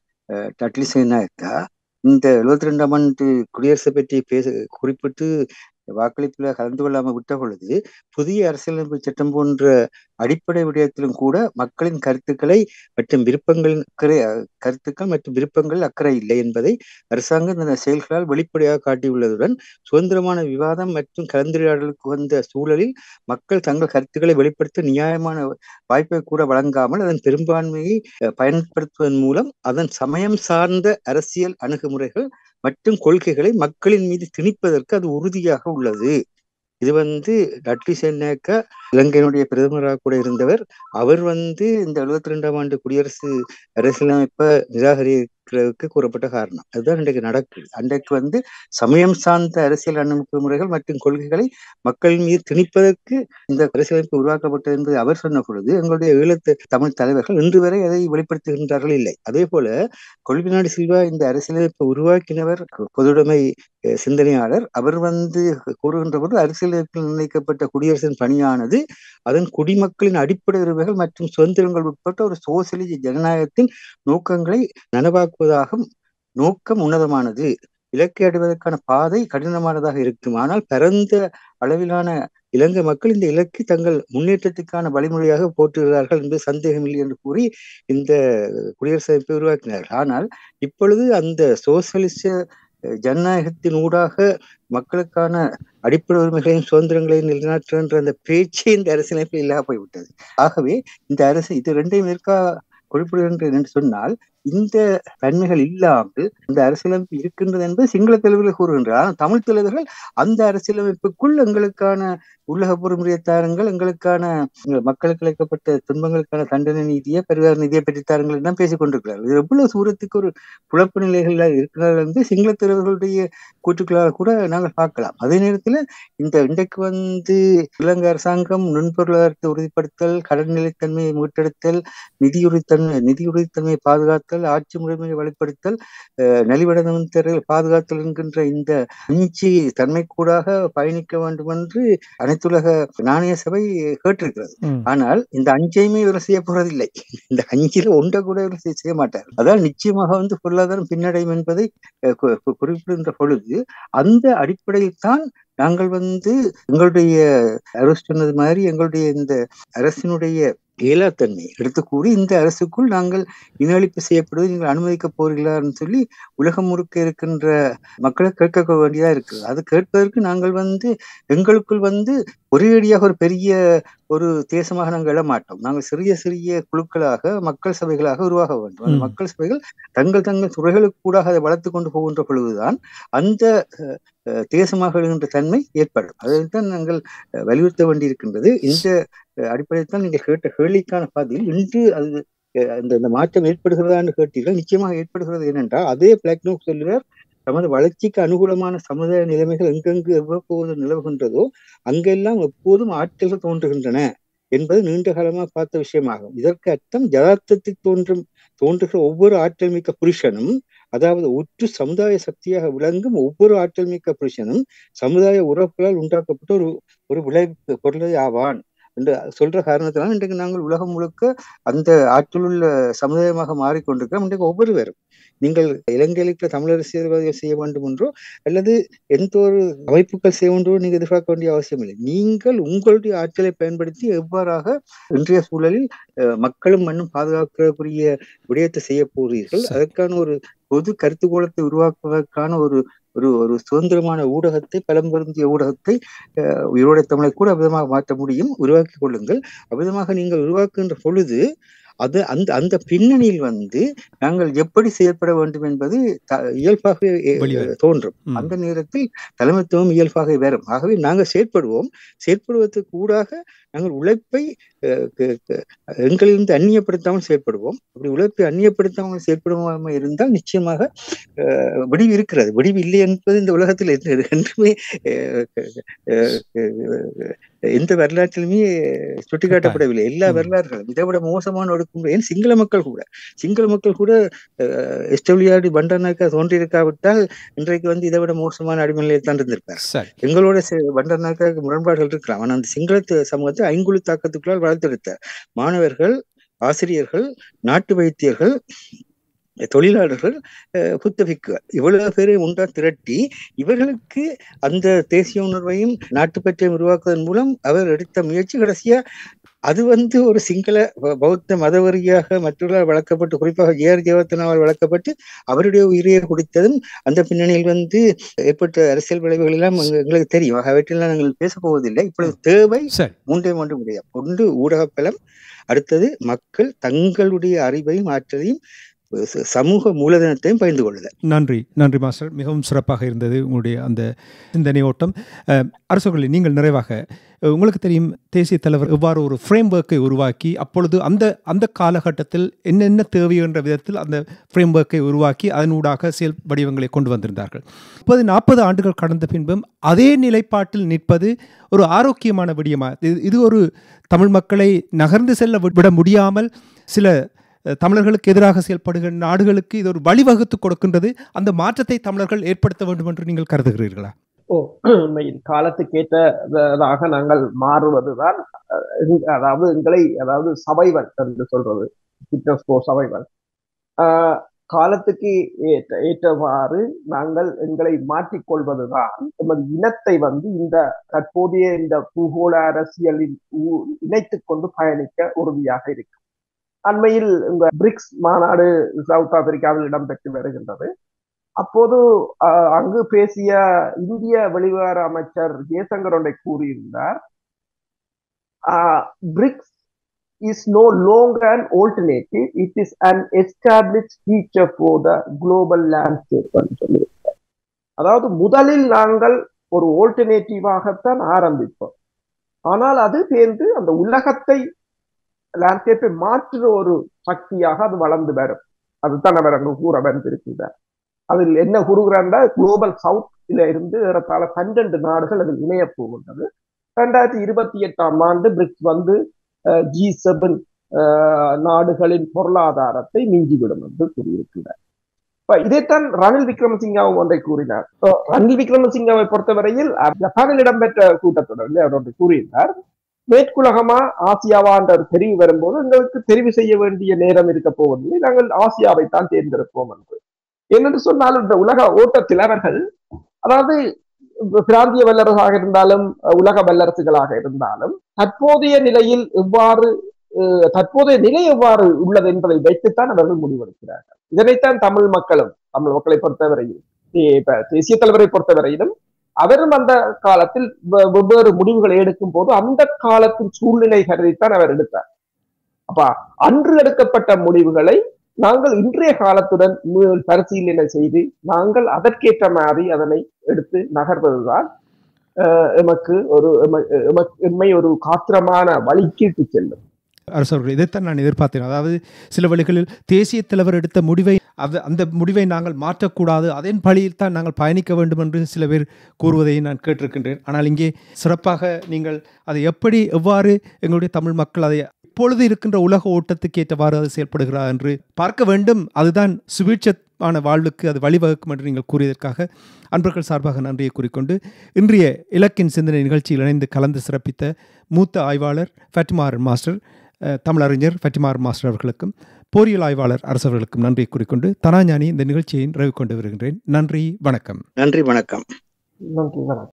S2: டட்லி சேனாக்கா இந்த எழுபத்தி ரெண்டாம் ஆண்டு குடியரசை பற்றி பேச குறிப்பிட்டு வாக்களிப்புல கலந்து கொள்ளாமல் விட்ட பொழுது புதிய அரசியலமைப்பு சட்டம் போன்ற அடிப்படை விடயத்திலும் கூட மக்களின் கருத்துக்களை மற்றும் விருப்பங்களின் அக்கறை கருத்துக்கள் மற்றும் விருப்பங்கள் அக்கறை இல்லை என்பதை அரசாங்கம் இந்த செயல்களால் வெளிப்படையாக காட்டியுள்ளதுடன் சுதந்திரமான விவாதம் மற்றும் கலந்துரையாடலுக்கு வந்த சூழலில் மக்கள் தங்கள் கருத்துக்களை வெளிப்படுத்த நியாயமான வாய்ப்பை கூட வழங்காமல் அதன் பெரும்பான்மையை பயன்படுத்துவதன் மூலம் அதன் சமயம் சார்ந்த அரசியல் அணுகுமுறைகள் மற்றும் கொள்கைகளை மக்களின் மீது திணிப்பதற்கு அது உறுதியாக உள்ளது இது வந்து டட்லி சென்னாக்கா இலங்கையினுடைய பிரதமராக கூட இருந்தவர் அவர் வந்து இந்த எழுபத்தி ரெண்டாம் ஆண்டு குடியரசு அரசியலமைப்பை நிராகரிக்கிறதுக்கு கூறப்பட்ட காரணம் அதுதான் இன்றைக்கு நடக்குது அன்றைக்கு வந்து சமயம் சார்ந்த அரசியல் அணுகுமுறைகள் மற்றும் கொள்கைகளை மக்கள் மீது திணிப்பதற்கு இந்த அரசியலமைப்பு உருவாக்கப்பட்டது என்பதை அவர் சொன்ன பொழுது எங்களுடைய ஈழத்து தமிழ் தலைவர்கள் இன்று வரை அதை வெளிப்படுத்துகின்றார்கள் இல்லை அதே போல கொள்விநாடு சில்வா இந்த அரசியலமைப்பை உருவாக்கினவர் பொதுவுடைமை சிந்தனையாளர் அவர் வந்து கூறுகின்ற போது அரசியலமைப்பில் நிர்ணயிக்கப்பட்ட குடியரசின் பணியானது அதன் குடிமக்களின் அடிப்படை உரிமைகள் மற்றும் சுதந்திரங்கள் உட்பட்ட ஒரு சோசியலிச ஜனநாயகத்தின் நோக்கங்களை நனவாக்குவதாகும் நோக்கம் உன்னதமானது இலக்கை அடைவதற்கான பாதை கடினமானதாக இருக்கும் ஆனால் பரந்த அளவிலான இலங்கை மக்கள் இந்த இலக்கை தங்கள் முன்னேற்றத்துக்கான வழிமுறையாக போற்றுகிறார்கள் என்பது சந்தேகமில்லை என்று கூறி இந்த குடியரசு அமைப்பை உருவாக்கினார்கள் ஆனால் இப்பொழுது அந்த சோசியலிச ஜனநாயகத்தின் ஊடாக மக்களுக்கான அடிப்படை உரிமைகளையும் சுதந்திரங்களையும் நிலைநாட்டுகின்ற அந்த பேச்சே இந்த அரசியலமைப்பில் இல்லாம போய்விட்டது ஆகவே இந்த அரசு இது ரெண்டையும் இருக்கா குறிப்பிடுகின்றது என்று சொன்னால் இந்த தன்மைகள் இல்லாமல் இந்த அரசியலமைப்பு இருக்கின்றது என்பது சிங்கள தலைவர்கள் கூறுகின்றார் ஆனால் தமிழ் தலைவர்கள் அந்த அரசியலமைப்புக்குள் எங்களுக்கான உள்ளக பொறுமுறையை தாருங்கள் எங்களுக்கான மக்களுக்கு அளிக்கப்பட்ட துன்பங்களுக்கான தண்டனை நீதியை பரிவார நிதியை பற்றி தாருங்கள் தான் பேசிக் கொண்டிருக்கிறார்கள் இது எவ்வளவு தூரத்துக்கு ஒரு குழப்ப நிலைகள் இருக்கிறார்கள் என்று சிங்கள தலைவர்களுடைய கூற்றுக்களால் கூட நாங்கள் பார்க்கலாம் அதே நேரத்தில் இந்த இன்றைக்கு வந்து இலங்கை அரசாங்கம் நுண்பொருளாதாரத்தை உறுதிப்படுத்தல் கடன் நிலைத்தன்மையை மீட்டெடுத்தல் நிதியுறுதித்தன்மை நிதியுறுதித்தன்மையை பாதுகாத்தல் ஆட்சி முறைமையை வலுப்படுத்தல் நலிவடைந்தவர்கள் பாதுகாத்தல் என்கின்ற இந்த அஞ்சு தன்மை கூடாக பயணிக்க வேண்டும் என்று அனைத்துலக நாணய சபை கேட்டிருக்கிறது ஆனால் இந்த அஞ்சையுமே இவர் செய்ய போறதில்லை இந்த அஞ்சில ஒன்றை கூட இவர் செய்ய மாட்டார் அதான் நிச்சயமாக வந்து பொருளாதாரம் பின்னடையும் என்பதை குறிப்பிடுகின்ற பொழுது அந்த அடிப்படையில் தான் நாங்கள் வந்து எங்களுடைய அரசு சொன்னது மாதிரி எங்களுடைய இந்த அரசினுடைய இயலாத்தன்மை எடுத்து கூறி இந்த அரசுக்குள் நாங்கள் இனஅழிப்பு செய்யப்படுவதை நீங்கள் அனுமதிக்க போறீங்களான்னு சொல்லி உலகம் முழுக்க இருக்கின்ற மக்களை கேட்க வேண்டியதா இருக்கு அது கேட்பதற்கு நாங்கள் வந்து எங்களுக்குள் வந்து ஒரேடியாக ஒரு பெரிய ஒரு தேசமாக நாங்கள் எழமாட்டோம் நாங்கள் சிறிய சிறிய குழுக்களாக மக்கள் சபைகளாக உருவாக வேண்டும் அந்த மக்கள் சபைகள் தங்கள் தங்கள் துறைகளுக்கு கூட அதை வளர்த்து கொண்டு போகின்ற பொழுதுதான் அந்த தேசமாக எழுகின்ற தன்மை ஏற்படும் அதைத்தான் நாங்கள் வலியுறுத்த வேண்டியிருக்கின்றது இந்த அடிப்படையில் தான் நீங்கள் கேட்ட கேள்விக்கான பதில் இன்று அது அந்த இந்த மாற்றம் ஏற்படுகிறதான்னு கேட்டீர்கள் நிச்சயமாக ஏற்படுகிறது ஏனென்றால் அதே பிளாக் நோக் சொல்லுவார் தமது வளர்ச்சிக்கு அனுகூலமான சமுதாய நிலைமைகள் எங்கெங்கு எவ்வப்போது நிலவுகின்றதோ அங்கெல்லாம் எப்போதும் ஆற்றல்கள் தோன்றுகின்றன என்பது நீண்ட காலமாக பார்த்த விஷயமாகும் இதற்கு அர்த்தம் யதார்த்தத்தில் தோன்றும் தோன்றுகிற ஒவ்வொரு ஆற்றல் மிக்க புருஷனும் அதாவது ஒற்று சமுதாய சக்தியாக விளங்கும் ஒவ்வொரு ஆற்றல் மிக்க புருஷனும் சமுதாய உறவுகளால் உண்டாக்கப்பட்ட ஒரு ஒரு விளை பொருளை ஆவான் என்று சொல்ற காரணத்தினால் இன்றைக்கு நாங்கள் உலகம் முழுக்க அந்த ஆற்றலுள்ள சமுதாயமாக மாறிக்கொண்டிருக்கிறோம் இன்றைக்கு ஒவ்வொருவரும் நீங்கள் இலங்கையில் இருக்கிற தமிழ் அரசியல்வாதிகள் செய்ய வேண்டும் என்றோ அல்லது எந்த ஒரு அமைப்புகள் செய்ய வேண்டும் நீங்கள் எதிர்பார்க்க வேண்டிய அவசியம் இல்லை நீங்கள் உங்களுடைய ஆற்றலை பயன்படுத்தி எவ்வாறாக இன்றைய சூழலில் மக்களும் மண்ணும் பாதுகாக்கக்கூடிய விடயத்தை செய்ய போகிறீர்கள் அதற்கான ஒரு பொது கருத்துக்கோளத்தை உருவாக்குவதற்கான ஒரு ஒரு ஒரு சுதந்திரமான ஊடகத்தை பலம் பொருந்திய ஊடகத்தை உயிரோட தமிழை கூட அவ்விதமாக மாற்ற முடியும் உருவாக்கி கொள்ளுங்கள் அவ்விதமாக நீங்கள் உருவாக்குகின்ற பொழுது அது அந்த அந்த பின்னணியில் வந்து நாங்கள் எப்படி செயல்பட வேண்டும் என்பது இயல்பாகவே தோன்றும் அந்த நேரத்தில் தலைமைத்துவம் இயல்பாக வரும் ஆகவே நாங்கள் செயற்படுவோம் செயற்படுவதற்கு ஊடாக நாங்கள் உழைப்பை எங்களிலிருந்து அந்நியப்படுத்தாமல் செயற்படுவோம் அப்படி உழைப்பை அந்நியப்படுத்தாமல் செயற்படுவோம் இருந்தால் நிச்சயமாக விடிவு இருக்கிறது விடிவு இல்லை என்பது இந்த உலகத்தில் என்றுமே எந்த வரலாற்றிலுமே சுட்டிக்காட்டப்படவில்லை எல்லா வரலாறுகளும் இதை விட மோசமான ஒடுக்குமுறை ஏன் சிங்கள மக்கள் கூட சிங்கள மக்கள் கூட எஸ்டபிள்யூஆர்டி பண்டர்நாயக்கா தோன்றியிருக்காவிட்டால் இன்றைக்கு வந்து இதை விட மோசமான அடிமை நிலையில் தான் இருந்திருப்பார் எங்களோட பண்டர்நாயக்காவுக்கு முரண்பாடுகள் இருக்கலாம் ஆனால் அந்த சிங்கள சமூகத்தை ஐங்குழு தாக்கத்துக்குள்ளால் வளர்த்தெடுத்த மாணவர்கள் ஆசிரியர்கள் நாட்டு வைத்தியர்கள் தொழிலாளர்கள் புத்தபிக்குவர் இவ்வளவு பேரை உண்டா திரட்டி இவர்களுக்கு அந்த தேசிய உணர்வையும் நாட்டுப்பற்றையும் உருவாக்குவதன் மூலம் அவர் எடுத்த முயற்சி கடைசியா அது வந்து ஒரு சிங்கள பௌத்த மதவரியாக மற்றவர்களால் வளர்க்கப்பட்டு குறிப்பாக ஜேஆர் ஜெயவர்த்தனாவால் வளர்க்கப்பட்டு அவருடைய உயிரையை குடித்ததும் அந்த பின்னணியில் வந்து ஏற்பட்ட அரசியல் விளைவுகள் எல்லாம் எங்களுக்கு தெரியும் அவற்றெல்லாம் நாங்கள் பேச போவதில்லை இப்பொழுது தேவை மூன்றே மூன்று முடியாது ஒன்று ஊடக பலம் அடுத்தது மக்கள் தங்களுடைய அறிவையும் ஆற்றலையும் சமூக மூலதனத்தையும் பகிர்ந்து கொள்ளுதல்
S1: நன்றி நன்றி மாஸ்டர் மிகவும் சிறப்பாக இருந்தது உங்களுடைய அந்த சிந்தனை ஓட்டம் அரசுகளில் நீங்கள் நிறைவாக உங்களுக்கு தெரியும் தேசிய தலைவர் எவ்வாறு ஒரு ஃப்ரேம் ஒர்க்கை உருவாக்கி அப்பொழுது அந்த அந்த காலகட்டத்தில் என்னென்ன தேவை என்ற விதத்தில் அந்த ஃப்ரேம் ஒர்க்கை உருவாக்கி அதனூடாக செயல் வடிவங்களை கொண்டு வந்திருந்தார்கள் முப்பது நாற்பது ஆண்டுகள் கடந்த பின்பும் அதே நிலைப்பாட்டில் நிற்பது ஒரு ஆரோக்கியமான விடயமாக இது ஒரு தமிழ் மக்களை நகர்ந்து செல்ல விட முடியாமல் சில தமிழர்களுக்கு எதிராக செயல்படுகிற நாடுகளுக்கு இது ஒரு வழிவகுத்து கொடுக்கின்றது அந்த மாற்றத்தை தமிழர்கள் ஏற்படுத்த வேண்டும் என்று நீங்கள் கருதுகிறீர்களா
S3: ஓ உண்மையில் காலத்துக்கு ஏற்றதாக நாங்கள் மாறுவதுதான் அதாவது எங்களை அதாவது சபைவன் என்று சொல்றது ஃபிட்னஸ் கோ சபைவன் காலத்துக்கு ஏற்ற ஏற்றவாறு நாங்கள் எங்களை மாற்றிக்கொள்வதுதான் எமது இனத்தை வந்து இந்த தற்போதைய இந்த பூகோள அரசியலில் இணைத்து கொண்டு பயணிக்க உறுதியாக இருக்கு அண்மையில் இந்த பிரிக்ஸ் மாநாடு சவுத் ஆப்பிரிக்காவில் இடம்பெற்று வருகின்றது அப்போது அங்கு பேசிய இந்திய வெளிவிவகார அமைச்சர் ஜெயசங்கர் ஒன்றை கூறியிருந்தார் BRICS is no longer an alternative, it is an established feature for the global landscape. அதாவது முதலில் நாங்கள் ஒரு ஆல்டர்னேட்டிவாகத்தான் ஆரம்பிப்போம் ஆனால் அது சேர்ந்து அந்த உலகத்தை லேண்ட்ஸ்கேப்பை மாற்றுற ஒரு சக்தியாக அது வளர்ந்து வரும் அதுதான் அவர் அங்கு கூற வந்திருக்கிறார் அதில் என்ன கூறுகிறாண்டா குளோபல் சவுத்ல இருந்து ஏறத்தாழ பன்னெண்டு நாடுகள் அதில் இணைய போகின்றது ரெண்டாயிரத்தி இருபத்தி எட்டாம் ஆண்டு பிரிக்ஸ் வந்து ஜி செவன் நாடுகளின் பொருளாதாரத்தை மிஞ்சிவிடும் என்று கூறியிருக்கிறார் இப்ப இதைத்தான் ரணில் விக்ரமசிங்காவும் ஒன்றை கூறினார் ரணில் விக்ரமசிங்காவை பொறுத்தவரையில் ஜப்பானில் இடம்பெற்ற கூட்டத்தொடரில் அவர் ஒன்றை கூறினார் மேற்குலகமா ஆசியாவா என்ற தெரிவு வரும்போது எங்களுக்கு தெரிவு செய்ய வேண்டிய நேரம் இருக்க போவதில்லை நாங்கள் ஆசியாவை தான் தேர்ந்தெடுப்போம் என்று என்னென்று சொன்னால் இந்த உலக ஓட்டத்தில் அவர்கள் அதாவது பிராந்திய வல்லரசாக இருந்தாலும் உலக வல்லரசுகளாக இருந்தாலும் தற்போதைய நிலையில் எவ்வாறு தற்போதைய நிலை எவ்வாறு உள்ளது என்பதை வைத்துத்தான் அவர்கள் முடிவெடுக்கிறார்கள் இதனைத்தான் தமிழ் மக்களும் தமிழ் மக்களை பொறுத்தவரையில் இப்ப தேசிய தலைவரை பொறுத்தவரையிலும் அவரும் அந்த காலத்தில் வெவ்வேறு முடிவுகளை எடுக்கும் போது அந்த காலத்தின் சூழ்நிலை கருதித்தான் அவர் எடுத்தார் அப்ப அன்று எடுக்கப்பட்ட முடிவுகளை நாங்கள் இன்றைய காலத்துடன் பரிசீலனை செய்து நாங்கள் அதற்கேற்ற மாதிரி அதனை எடுத்து நகர்வதுதான் எமக்கு ஒரு எம்மை ஒரு காத்திரமான வழிக்கீட்டு செல்லும்
S1: அரசவர்கள் இதைத்தான் நான் எதிர்பார்த்தேன் அதாவது சில வழிகளில் தேசிய தலைவர் எடுத்த முடிவை அது அந்த முடிவை நாங்கள் மாற்றக்கூடாது அதன் பழியில் தான் நாங்கள் பயணிக்க வேண்டும் என்று சில பேர் கூறுவதை நான் கேட்டிருக்கின்றேன் ஆனால் இங்கே சிறப்பாக நீங்கள் அதை எப்படி எவ்வாறு எங்களுடைய தமிழ் மக்கள் அதை இப்பொழுது இருக்கின்ற உலக ஓட்டத்துக்கு ஏற்றவாறு அது செயல்படுகிறார் என்று பார்க்க வேண்டும் அதுதான் சுபீட்சமான வாழ்வுக்கு அது வழிவகுக்கும் என்று நீங்கள் கூறியதற்காக அன்பர்கள் சார்பாக நன்றியை கூறிக்கொண்டு இன்றைய இலக்கின் சிந்தனை நிகழ்ச்சியில் இணைந்து கலந்து சிறப்பித்த மூத்த ஆய்வாளர் ஃபட்டிமார் மாஸ்டர் அஹ், தமிழறிஞர் ஃபட்டிமார் மாஸ்டர் அவர்களுக்கும் போரியல் ஆய்வாளர் அரசவர்களுக்கும் நன்றியை கூறிக்கொண்டு தனாஞானி இந்த நிகழ்ச்சியை நிறைவு கொண்டு வருகின்றேன் நன்றி வணக்கம்
S2: நன்றி வணக்கம்
S3: நன்றி வணக்கம்